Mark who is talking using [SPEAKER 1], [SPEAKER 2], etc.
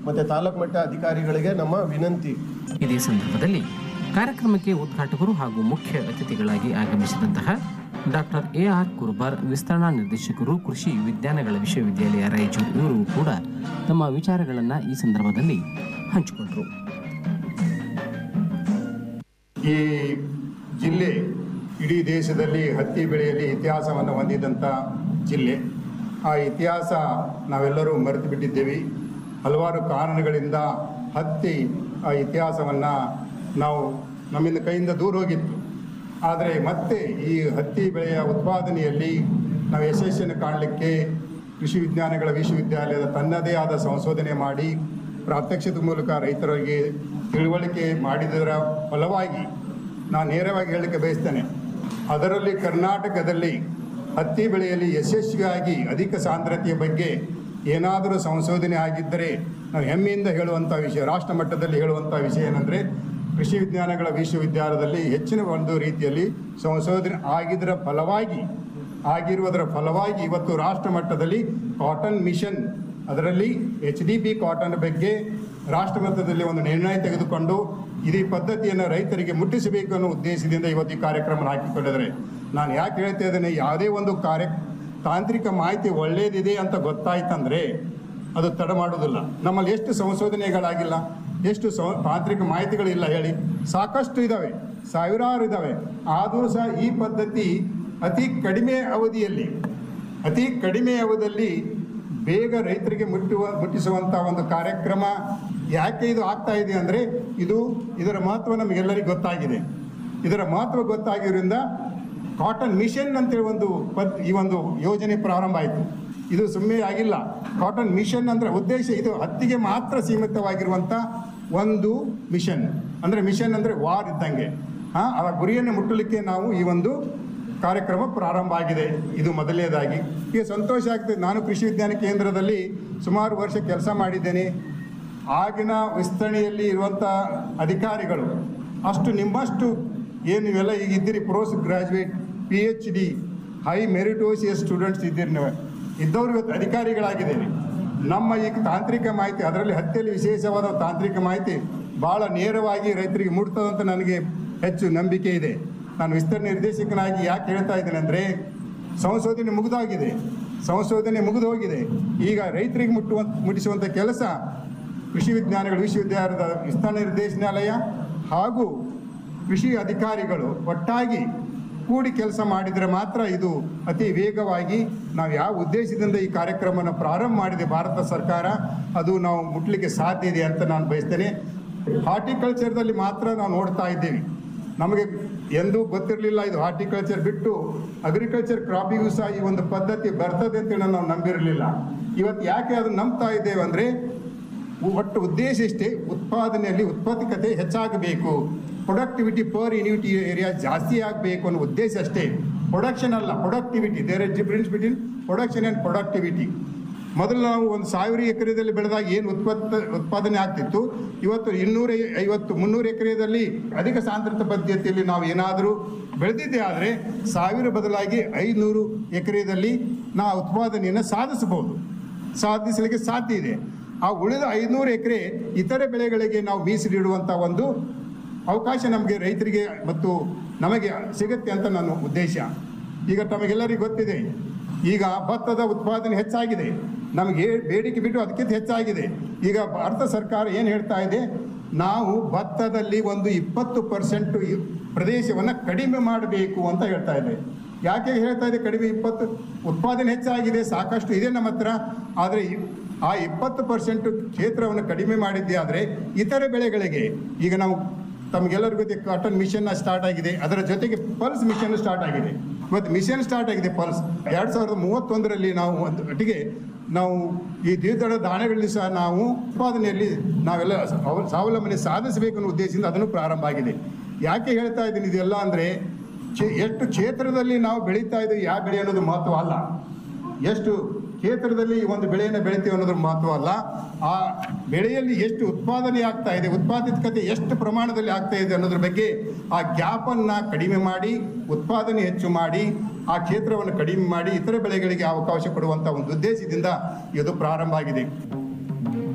[SPEAKER 1] ಮತ್ತು ತಾಲೂಕು ಮಟ್ಟ ಅಧಿಕಾರಿಗಳಿಗೆ ನಮ್ಮ ವಿನಂತಿ
[SPEAKER 2] ಇದೇ ಸಂದರ್ಭದಲ್ಲಿ ಕಾರ್ಯಕ್ರಮಕ್ಕೆ ಉದ್ಘಾಟಕರು ಹಾಗೂ ಮುಖ್ಯ ಅತಿಥಿಗಳಾಗಿ ಆಗಮಿಸಿದಂತಹ ಡಾಕ್ಟರ್ ಎ ಆರ್ ಕುರ್ಬಾರ್ ವಿಸ್ತರಣಾ ನಿರ್ದೇಶಕರು ಕೃಷಿ ವಿಜ್ಞಾನಗಳ ವಿಶ್ವವಿದ್ಯಾಲಯ ರಾಯಚೂರು ಇವರು ಕೂಡ ತಮ್ಮ ವಿಚಾರಗಳನ್ನು ಈ ಸಂದರ್ಭದಲ್ಲಿ ಹಂಚಿಕೊಂಡರು
[SPEAKER 3] ಈ ಜಿಲ್ಲೆ ಇಡೀ ದೇಶದಲ್ಲಿ ಹತ್ತಿ ಬೆಳೆಯಲ್ಲಿ ಇತಿಹಾಸವನ್ನು ಹೊಂದಿದಂಥ ಜಿಲ್ಲೆ ಆ ಇತಿಹಾಸ ನಾವೆಲ್ಲರೂ ಮರೆತು ಬಿಟ್ಟಿದ್ದೇವೆ ಹಲವಾರು ಕಾರಣಗಳಿಂದ ಹತ್ತಿ ಆ ಇತಿಹಾಸವನ್ನು ನಾವು ನಮ್ಮಿಂದ ಕೈಯಿಂದ ದೂರ ಹೋಗಿತ್ತು ಆದರೆ ಮತ್ತೆ ಈ ಹತ್ತಿ ಬೆಳೆಯ ಉತ್ಪಾದನೆಯಲ್ಲಿ ನಾವು ಯಶಸ್ಸನ್ನು ಕಾಣಲಿಕ್ಕೆ ಕೃಷಿ ವಿಜ್ಞಾನಗಳ ವಿಶ್ವವಿದ್ಯಾಲಯದ ತನ್ನದೇ ಆದ ಸಂಶೋಧನೆ ಮಾಡಿ ಪ್ರಾತ್ಯಕ್ಷಿಕ ಮೂಲಕ ರೈತರಿಗೆ ತಿಳುವಳಿಕೆ ಮಾಡಿದರ ಫಲವಾಗಿ ನಾನು ನೇರವಾಗಿ ಹೇಳಲಿಕ್ಕೆ ಬಯಸ್ತೇನೆ ಅದರಲ್ಲಿ ಕರ್ನಾಟಕದಲ್ಲಿ ಹತ್ತಿ ಬೆಳೆಯಲ್ಲಿ ಯಶಸ್ವಿಯಾಗಿ ಅಧಿಕ ಸಾಂದ್ರತೆಯ ಬಗ್ಗೆ ಏನಾದರೂ ಸಂಶೋಧನೆ ಆಗಿದ್ದರೆ ನಾವು ಹೆಮ್ಮೆಯಿಂದ ಹೇಳುವಂಥ ವಿಷಯ ರಾಷ್ಟ್ರ ಮಟ್ಟದಲ್ಲಿ ಹೇಳುವಂಥ ವಿಷಯ ಏನಂದರೆ ಕೃಷಿ ವಿಜ್ಞಾನಗಳ ವಿಶ್ವವಿದ್ಯಾಲಯದಲ್ಲಿ ಹೆಚ್ಚಿನ ಒಂದು ರೀತಿಯಲ್ಲಿ ಸಂಶೋಧನೆ ಆಗಿದ್ದರ ಫಲವಾಗಿ ಆಗಿರುವುದರ ಫಲವಾಗಿ ಇವತ್ತು ರಾಷ್ಟ್ರ ಮಟ್ಟದಲ್ಲಿ ಕಾಟನ್ ಮಿಷನ್ ಅದರಲ್ಲಿ ಎಚ್ ಡಿ ಪಿ ಕಾಟನ್ ಬಗ್ಗೆ ರಾಷ್ಟ್ರ ಮಟ್ಟದಲ್ಲಿ ಒಂದು ನಿರ್ಣಯ ತೆಗೆದುಕೊಂಡು ಇಡೀ ಪದ್ಧತಿಯನ್ನು ರೈತರಿಗೆ ಮುಟ್ಟಿಸಬೇಕು ಅನ್ನೋ ಉದ್ದೇಶದಿಂದ ಇವತ್ತು ಈ ಕಾರ್ಯಕ್ರಮ ಹಾಕಿಕೊಂಡಿದ್ದಾರೆ ನಾನು ಯಾಕೆ ಹೇಳ್ತಾ ಇದ್ದೇನೆ ಯಾವುದೇ ಒಂದು ಕಾರ್ಯ ತಾಂತ್ರಿಕ ಮಾಹಿತಿ ಒಳ್ಳೆಯದಿದೆ ಅಂತ ಗೊತ್ತಾಯ್ತಂದ್ರೆ ಅದು ತಡ ಮಾಡೋದಿಲ್ಲ ನಮ್ಮಲ್ಲಿ ಎಷ್ಟು ಸಂಶೋಧನೆಗಳಾಗಿಲ್ಲ ಎಷ್ಟು ಸಂ ತಾಂತ್ರಿಕ ಮಾಹಿತಿಗಳಿಲ್ಲ ಹೇಳಿ ಸಾಕಷ್ಟು ಇದ್ದಾವೆ ಸಾವಿರಾರು ಇದ್ದಾವೆ ಆದರೂ ಸಹ ಈ ಪದ್ಧತಿ ಅತಿ ಕಡಿಮೆ ಅವಧಿಯಲ್ಲಿ ಅತಿ ಕಡಿಮೆ ಅವಧಿಯಲ್ಲಿ ಬೇಗ ರೈತರಿಗೆ ಮುಟ್ಟುವ ಮುಟ್ಟಿಸುವಂಥ ಒಂದು ಕಾರ್ಯಕ್ರಮ ಯಾಕೆ ಇದು ಆಗ್ತಾ ಇದೆ ಅಂದರೆ ಇದು ಇದರ ಮಹತ್ವ ನಮಗೆಲ್ಲರಿಗೂ ಗೊತ್ತಾಗಿದೆ ಇದರ ಮಹತ್ವ ಗೊತ್ತಾಗಿರೋದ್ರಿಂದ ಕಾಟನ್ ಮಿಷನ್ ಅಂತೇಳಿ ಒಂದು ಪದ್ ಈ ಒಂದು ಯೋಜನೆ ಪ್ರಾರಂಭ ಆಯಿತು ಇದು ಸುಮ್ಮನೆ ಆಗಿಲ್ಲ ಕಾಟನ್ ಮಿಷನ್ ಅಂದರೆ ಉದ್ದೇಶ ಇದು ಹತ್ತಿಗೆ ಮಾತ್ರ ಸೀಮಿತವಾಗಿರುವಂಥ ಒಂದು ಮಿಷನ್ ಅಂದರೆ ಮಿಷನ್ ಅಂದರೆ ವಾರ್ ಇದ್ದಂಗೆ ಹಾಂ ಆ ಗುರಿಯನ್ನು ಮುಟ್ಟಲಿಕ್ಕೆ ನಾವು ಈ ಒಂದು ಕಾರ್ಯಕ್ರಮ ಪ್ರಾರಂಭ ಆಗಿದೆ ಇದು ಮೊದಲನೇದಾಗಿ ಈಗ ಸಂತೋಷ ಆಗ್ತದೆ ನಾನು ಕೃಷಿ ವಿಜ್ಞಾನ ಕೇಂದ್ರದಲ್ಲಿ ಸುಮಾರು ವರ್ಷ ಕೆಲಸ ಮಾಡಿದ್ದೇನೆ ಆಗಿನ ವಿಸ್ತರಣೆಯಲ್ಲಿ ಇರುವಂಥ ಅಧಿಕಾರಿಗಳು ಅಷ್ಟು ನಿಮ್ಮಷ್ಟು ಏನು ನೀವೆಲ್ಲ ಈಗ ಇದ್ದೀರಿ post graduate P H D high meritorious students ಇದ್ದೀರಿ ನೀವು ಇದ್ದವರು ಇವತ್ತು ಅಧಿಕಾರಿಗಳಾಗಿದ್ದೀರಿ ನಮ್ಮ ಈ ತಾಂತ್ರಿಕ ಮಾಹಿತಿ ಅದರಲ್ಲಿ ಹತ್ತಿಯಲ್ಲಿ ವಿಶೇಷವಾದ ತಾಂತ್ರಿಕ ಮಾಹಿತಿ ಭಾಳ ನೇರವಾಗಿ ರೈತರಿಗೆ ಮುಟ್ತದಂತ ನನಗೆ ಹೆಚ್ಚು ನಂಬಿಕೆ ಇದೆ ನಾನು ವಿಸ್ತರಣೆ ನಿರ್ದೇಶಕನಾಗಿ ಯಾಕೆ ಹೇಳ್ತಾ ಇದ್ದೇನೆ ಅಂದರೆ ಸಂಶೋಧನೆ ಮುಗಿದೋಗಿದೆ ಸಂಶೋಧನೆ ಮುಗಿದು ಹೋಗಿದೆ ಈಗ ರೈತರಿಗೆ ಮುಟ್ಟುವ ಮುಟ್ಟಿಸುವಂಥ ಕೆಲಸ ಕೃಷಿ ವಿಜ್ಞಾನಗಳ ವಿಶ್ವವಿದ್ಯಾಲಯದ ವಿಸ್ತರಣೆ ನಿರ್ದೇಶನಾಲಯ ಹಾಗೂ ಕೃಷಿ ಅಧಿಕಾರಿಗಳು ಒಟ್ಟಾಗಿ ಕೂಡಿ ಕೆಲಸ ಮಾಡಿದರೆ ಮಾತ್ರ ಇದು ಅತಿ ವೇಗವಾಗಿ ನಾವು ಯಾವ ಉದ್ದೇಶದಿಂದ ಈ ಕಾರ್ಯಕ್ರಮವನ್ನು ಪ್ರಾರಂಭ ಮಾಡಿದೆ ಭಾರತ ಸರ್ಕಾರ ಅದು ನಾವು ಮುಟ್ಲಿಕ್ಕೆ ಸಾಧ್ಯ ಇದೆ ಅಂತ ನಾನು ಬಯಸ್ತೇನೆ ಹಾರ್ಟಿಕಲ್ಚರ್ದಲ್ಲಿ ಮಾತ್ರ ನಾವು ನೋಡ್ತಾ ಇದ್ದೀವಿ ನಮಗೆ ಎಂದೂ ಗೊತ್ತಿರಲಿಲ್ಲ ಇದು ಹಾರ್ಟಿಕಲ್ಚರ್ ಬಿಟ್ಟು ಅಗ್ರಿಕಲ್ಚರ್ ಕ್ರಾಪಿಗೂ ಸಹ ಈ ಒಂದು ಪದ್ಧತಿ ಬರ್ತದೆ ಅಂತೇಳಿ ನಾವು ನಂಬಿರಲಿಲ್ಲ ಇವತ್ತು ಯಾಕೆ ಅದನ್ನು ನಂಬ್ತಾ ಇದ್ದೇವೆ ಅಂದರೆ ಒಟ್ಟು ಉದ್ದೇಶ ಇಷ್ಟೇ ಉತ್ಪಾದನೆಯಲ್ಲಿ ಉತ್ಪಾದಕತೆ ಹೆಚ್ಚಾಗಬೇಕು ಪ್ರೊಡಕ್ಟಿವಿಟಿ ಪರ್ ಯೂನಿಟಿ ಏರಿಯಾ ಜಾಸ್ತಿ ಆಗಬೇಕು ಅನ್ನೋ ಉದ್ದೇಶ ಅಷ್ಟೇ ಪ್ರೊಡಕ್ಷನ್ ಅಲ್ಲ productivity there is difference between production and productivity ಮೊದಲು ನಾವು ಒಂದು ಸಾವಿರ ಎಕರೆದಲ್ಲಿ ಬೆಳೆದಾಗ ಏನು ಉತ್ಪತ್ತ ಉತ್ಪಾದನೆ ಆಗ್ತಿತ್ತು ಇವತ್ತು ಇನ್ನೂರ ಐವತ್ತು ಮುನ್ನೂರು ಎಕರೆಯಲ್ಲಿ ಅಧಿಕ ಸಾಂದ್ರತ ಪದ್ಧತಿಯಲ್ಲಿ ನಾವು ಏನಾದರೂ ಬೆಳೆದಿದ್ದೆ ಆದರೆ ಸಾವಿರ ಬದಲಾಗಿ ಐನೂರು ಎಕರೆಯಲ್ಲಿ ನಾವು ಉತ್ಪಾದನೆಯನ್ನು ಸಾಧಿಸಬಹುದು ಸಾಧಿಸಲಿಕ್ಕೆ ಸಾಧ್ಯ ಇದೆ ಆ ಉಳಿದ ಐನೂರು ಎಕರೆ ಇತರೆ ಬೆಳೆಗಳಿಗೆ ನಾವು ಮೀಸಲಿಡುವಂಥ ಒಂದು ಅವಕಾಶ ನಮಗೆ ರೈತರಿಗೆ ಮತ್ತು ನಮಗೆ ಸಿಗುತ್ತೆ ಅಂತ ನನ್ನ ಉದ್ದೇಶ ಈಗ ತಮಗೆಲ್ಲರಿಗೂ ಗೊತ್ತಿದೆ ಈಗ ಭತ್ತದ ಉತ್ಪಾದನೆ ಹೆಚ್ಚಾಗಿದೆ ನಮಗೆ ಬೇಡಿಕೆ ಬಿಟ್ಟು ಅದಕ್ಕಿಂತ ಹೆಚ್ಚಾಗಿದೆ ಈಗ ಭಾರತ ಸರ್ಕಾರ ಏನು ಹೇಳ್ತಾ ಇದೆ ನಾವು ಭತ್ತದಲ್ಲಿ ಒಂದು ಇಪ್ಪತ್ತು ಪರ್ಸೆಂಟು ಪ್ರದೇಶವನ್ನು ಕಡಿಮೆ ಮಾಡಬೇಕು ಅಂತ ಹೇಳ್ತಾ ಇದೆ ಯಾಕೆ ಹೇಳ್ತಾ ಇದೆ ಕಡಿಮೆ ಇಪ್ಪತ್ತು ಉತ್ಪಾದನೆ ಹೆಚ್ಚಾಗಿದೆ ಸಾಕಷ್ಟು ಇದೆ ನಮ್ಮ ಹತ್ರ ಆದರೆ ಇ- ಆ ಇಪ್ಪತ್ತು ಪರ್ಸೆಂಟ್ ಕ್ಷೇತ್ರವನ್ನು ಕಡಿಮೆ ಮಾಡಿದ್ದೆ ಆದರೆ ಇತರೆ ಬೆಳೆಗಳಿಗೆ ಈಗ ನಾವು ತಮಗೆಲ್ಲರಿಗೂ ಗೊತ್ತಿದೆ ಕಾಟನ್ ಮಿಷನ್ ಸ್ಟಾರ್ಟ್ ಆಗಿದೆ ಅದರ ಜೊತೆಗೆ ಪಲ್ಸ್ ಮಿಷನ್ ಸ್ಟಾರ್ಟ್ ಆಗಿದೆ ಇವತ್ತು ಮಿಷನ್ ಸ್ಟಾರ್ಟ್ ಆಗಿದೆ ಪಲ್ಸ್ ಎರಡು ಸಾವಿರದ ಮೂವತ್ತೊಂದರಲ್ಲಿ ನಾವು ಒಂದು ಒಟ್ಟಿಗೆ ನಾವು ಈ ದ್ವಿದಳ ಧಾನ್ಯಗಳಲ್ಲಿ ಸಹ ನಾವು ಉತ್ಪಾದನೆಯಲ್ಲಿ ನಾವೆಲ್ಲ ಸ್ವ- ಸ್ವಾವಲಂಬನೆ ಸಾಧಿಸಬೇಕು ಅನ್ನೋ ಉದ್ದೇಶದಿಂದ ಅದನ್ನು ಪ್ರಾರಂಭ ಆಗಿದೆ ಯಾಕೆ ಹೇಳ್ತಾ ಇದ್ದೀನಿ ಇದೆಲ್ಲ ಅಂದರೆ ಕ್ಷೇ- ಎಷ್ಟು ಕ್ಷೇತ್ರದಲ್ಲಿ ನಾವು ಬೆಳೀತಾ ಇದ್ದೀವಿ ಯಾವ ಬೆಳೆ ಅನ್ನೋದು ಮಹತ್ವ ಅಲ್ಲ ಎಷ್ಟು ಕ್ಷೇತ್ರದಲ್ಲಿ ಈ ಒಂದು ಬೆಳೆಯನ್ನು ಬೆಳಿತೀವಿ ಅನ್ನೋದ್ರ ಮಹತ್ವ ಅಲ್ಲ ಆ ಬೆಳೆಯಲ್ಲಿ ಎಷ್ಟು ಉತ್ಪಾದನೆ ಆಗ್ತಾ ಇದೆ ಉತ್ಪಾದಿತಕತೆ ಎಷ್ಟು ಪ್ರಮಾಣದಲ್ಲಿ ಆಗ್ತಾ ಇದೆ ಅನ್ನೋದ್ರ ಬಗ್ಗೆ ಆ ಗ್ಯಾಪನ್ನು ಕಡಿಮೆ ಮಾಡಿ ಉತ್ಪಾದನೆ ಹೆಚ್ಚು ಮಾಡಿ ಆ ಕ್ಷೇತ್ರವನ್ನು ಕಡಿಮೆ ಮಾಡಿ ಇತರ ಬೆಳೆಗಳಿಗೆ ಅವಕಾಶ ಕೊಡುವಂಥ ಒಂದು ಉದ್ದೇಶದಿಂದ ಇದು ಪ್ರಾರಂಭ ಆಗಿದೆ